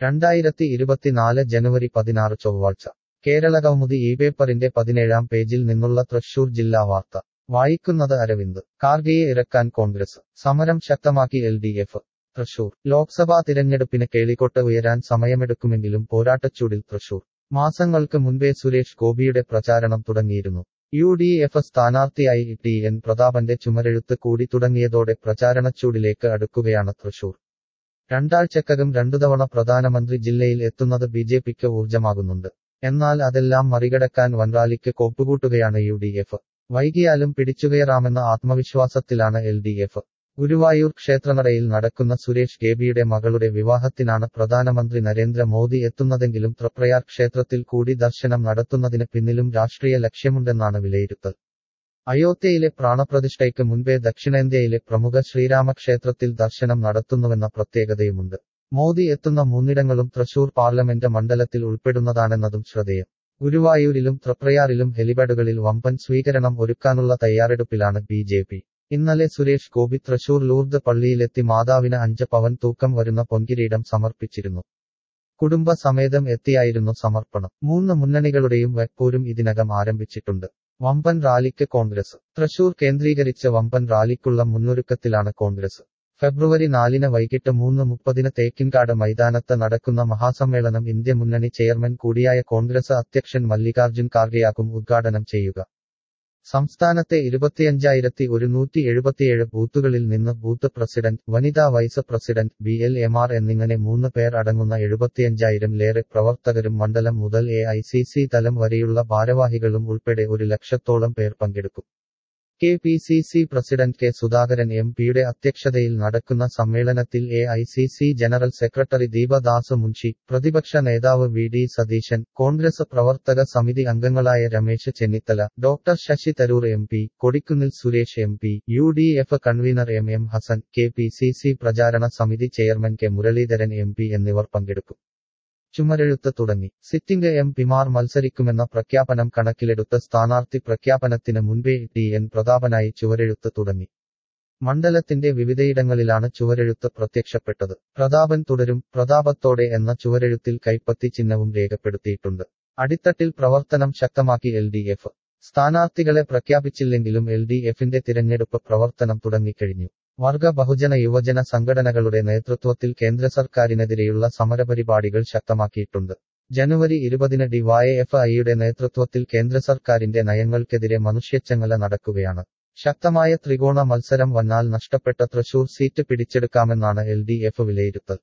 രണ്ടായിരത്തി ഇരുപത്തിനാല് ജനുവരി പതിനാറ് ചൊവ്വാഴ്ച കേരള കൗമുദി ഈ പേപ്പറിന്റെ പതിനേഴാം പേജിൽ നിന്നുള്ള തൃശൂർ ജില്ലാ വാർത്ത വായിക്കുന്നത് അരവിന്ദ് കാർഗയെ ഇറക്കാൻ കോൺഗ്രസ് സമരം ശക്തമാക്കി L D F Thrissur Lok Sabha തിരഞ്ഞെടുപ്പിന് കേളിക്കൊട്ട് ഉയരാൻ സമയമെടുക്കുമെങ്കിലും പോരാട്ടച്ചൂടിൽ തൃശൂർ മാസങ്ങൾക്ക് മുൻപേ സുരേഷ് ഗോപിയുടെ പ്രചാരണം തുടങ്ങിയിരുന്നു യു ഡി എഫ് സ്ഥാനാർത്ഥിയായി ടി എൻ പ്രതാപന്റെ ചുമരെഴുത്ത് കൂടി തുടങ്ങിയതോടെ പ്രചാരണച്ചൂടിലേക്ക് അടുക്കുകയാണ് തൃശൂർ രണ്ടാഴ്ചക്കകം രണ്ടുതവണ പ്രധാനമന്ത്രി ജില്ലയിൽ എത്തുന്നത് ബി ജെ പിക്ക് ഊർജമാകുന്നുണ്ട് എന്നാൽ അതെല്ലാം മറികടക്കാൻ വൻറാലിക്ക് കോപ്പുകൂട്ടുകയാണ് യു ഡി എഫ് വൈകിയാലും പിടിച്ചുകയറാമെന്ന ആത്മവിശ്വാസത്തിലാണ് എൽ ഡി എഫ് ഗുരുവായൂർ ക്ഷേത്രനടയിൽ നടക്കുന്ന സുരേഷ് ഗേബിയുടെ മകളുടെ വിവാഹത്തിനാണ് പ്രധാനമന്ത്രി നരേന്ദ്ര മോദി എത്തുന്നതെങ്കിലും തൃപ്രയാർ ക്ഷേത്രത്തിൽ കൂടി ദർശനം നടത്തുന്നതിന് പിന്നിലും രാഷ്ട്രീയ ലക്ഷ്യമുണ്ടെന്നാണ് വിലയിരുത്തൽ അയോധ്യയിലെ പ്രാണപ്രതിഷ്ഠയ്ക്ക് മുൻപേ ദക്ഷിണേന്ത്യയിലെ പ്രമുഖ ശ്രീരാമക്ഷേത്രത്തിൽ ദർശനം നടത്തുന്നുവെന്ന പ്രത്യേകതയുമുണ്ട് മോദി എത്തുന്ന മൂന്നിടങ്ങളും തൃശൂർ പാർലമെന്റ് മണ്ഡലത്തിൽ ഉൾപ്പെടുന്നതാണെന്നതും ശ്രദ്ധേയം ഗുരുവായൂരിലും തൃപ്രയാറിലും ഹെലിപാഡുകളിൽ വമ്പൻ സ്വീകരണം ഒരുക്കാനുള്ള തയ്യാറെടുപ്പിലാണ് ബി ജെ പി ഇന്നലെ സുരേഷ് ഗോപി തൃശൂർ ലൂർദ് പള്ളിയിലെത്തി മാതാവിന് അഞ്ച് പവൻ തൂക്കം വരുന്ന പൊൻകിരീടം സമർപ്പിച്ചിരുന്നു കുടുംബസമേതം എത്തിയായിരുന്നു സമർപ്പണം മൂന്ന് മുന്നണികളുടെയും വെപ്പോരും ഇതിനകം ആരംഭിച്ചിട്ടുണ്ട് വമ്പൻ റാലിക്ക് കോൺഗ്രസ് തൃശൂർ കേന്ദ്രീകരിച്ച വമ്പൻ റാലിക്കുള്ള മുന്നൊരുക്കത്തിലാണ് കോൺഗ്രസ് ഫെബ്രുവരി നാലിന് വൈകിട്ട് മൂന്ന് മുപ്പതിന് തേക്കിൻകാട് മൈതാനത്ത് നടക്കുന്ന മഹാസമ്മേളനം ഇന്ത്യ മുന്നണി ചെയർമാൻ കൂടിയായ കോൺഗ്രസ് അധ്യക്ഷൻ മല്ലികാർജുൻ ഖാർഗെയാകും ഉദ്ഘാടനം ചെയ്യുക സംസ്ഥാനത്തെ ഇരുപത്തിയഞ്ചായിരത്തി ഒരുന്നൂറ്റി എഴുപത്തിയേഴ് ബൂത്തുകളിൽ നിന്ന് ബൂത്ത് പ്രസിഡന്റ് വനിതാ vice president B L M R എന്നിങ്ങനെ മൂന്ന് പേർ അടങ്ങുന്ന എഴുപത്തിയഞ്ചായിരം ലേറെ പ്രവർത്തകരും മണ്ഡലം മുതൽ എ ഐ സി സി തലം വരെയുള്ള ഭാരവാഹികളും ഉൾപ്പെടെ ഒരു ലക്ഷത്തോളം പേർ പങ്കെടുക്കും K P C C president K Sudhakaran M പിയുടെ അധ്യക്ഷതയിൽ നടക്കുന്ന സമ്മേളനത്തിൽ A I C C general secretary Deepadas Munshi പ്രതിപക്ഷ നേതാവ് വി ഡി സതീശൻ കോൺഗ്രസ് പ്രവർത്തക സമിതി അംഗങ്ങളായ Ramesh Chennithala doctor Shashi Tharoor M P Kodikunnil Suresh M P U D F convener M M Hassan K P C C പ്രചാരണ സമിതി chairman K Muraleedharan M P എന്നിവർ പങ്കെടുക്കും ചുമരെഴുത്ത് തുടങ്ങി സിറ്റിംഗ് എം പിമാർ മത്സരിക്കുമെന്ന പ്രഖ്യാപനം കണക്കിലെടുത്ത് സ്ഥാനാർത്ഥി പ്രഖ്യാപനത്തിന് മുൻപേ ടി എൻ പ്രതാപനായി ചുവരെഴുത്ത് തുടങ്ങി മണ്ഡലത്തിന്റെ വിവിധയിടങ്ങളിലാണ് ചുവരെഴുത്ത് പ്രത്യക്ഷപ്പെട്ടത് പ്രതാപൻ തുടരും പ്രതാപത്തോടെ എന്ന ചുവരെഴുത്തിൽ കൈപ്പത്തി ചിഹ്നവും രേഖപ്പെടുത്തിയിട്ടുണ്ട് അടിത്തട്ടിൽ പ്രവർത്തനം ശക്തമാക്കി എൽ ഡി എഫ് സ്ഥാനാർത്ഥികളെ പ്രഖ്യാപിച്ചില്ലെങ്കിലും എൽ ഡി എഫിന്റെ തിരഞ്ഞെടുപ്പ് പ്രവർത്തനം തുടങ്ങിക്കഴിഞ്ഞു വർഗ ബഹുജന യുവജന സംഘടനകളുടെ നേതൃത്വത്തിൽ കേന്ദ്ര സർക്കാരിനെതിരെയുള്ള സമരപരിപാടികൾ ശക്തമാക്കിയിട്ടുണ്ട് ജനുവരി ഇരുപതിന് ഡിവൈഎഫ് ഐയുടെ നേതൃത്വത്തിൽ കേന്ദ്ര സർക്കാരിന്റെ നയങ്ങൾക്കെതിരെ മനുഷ്യച്ചങ്ങല നടക്കുകയാണ് ശക്തമായ ത്രികോണ മത്സരം വന്നാൽ നഷ്ടപ്പെട്ട തൃശൂർ സീറ്റ് പിടിച്ചെടുക്കാമെന്നാണ് എൽ ഡി എഫ് വിലയിരുത്തൽ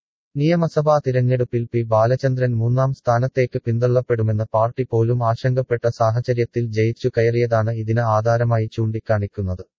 നിയമസഭാ തിരഞ്ഞെടുപ്പിൽ പി ബാലചന്ദ്രൻ മൂന്നാം സ്ഥാനത്തേക്ക് പിന്തള്ളപ്പെടുമെന്ന് പാർട്ടി പോലും ആശങ്കപ്പെട്ട സാഹചര്യത്തിൽ ജയിച്ചു കയറിയതാണ് ഇതിന് ആധാരമായി ചൂണ്ടിക്കാണിക്കുന്നത്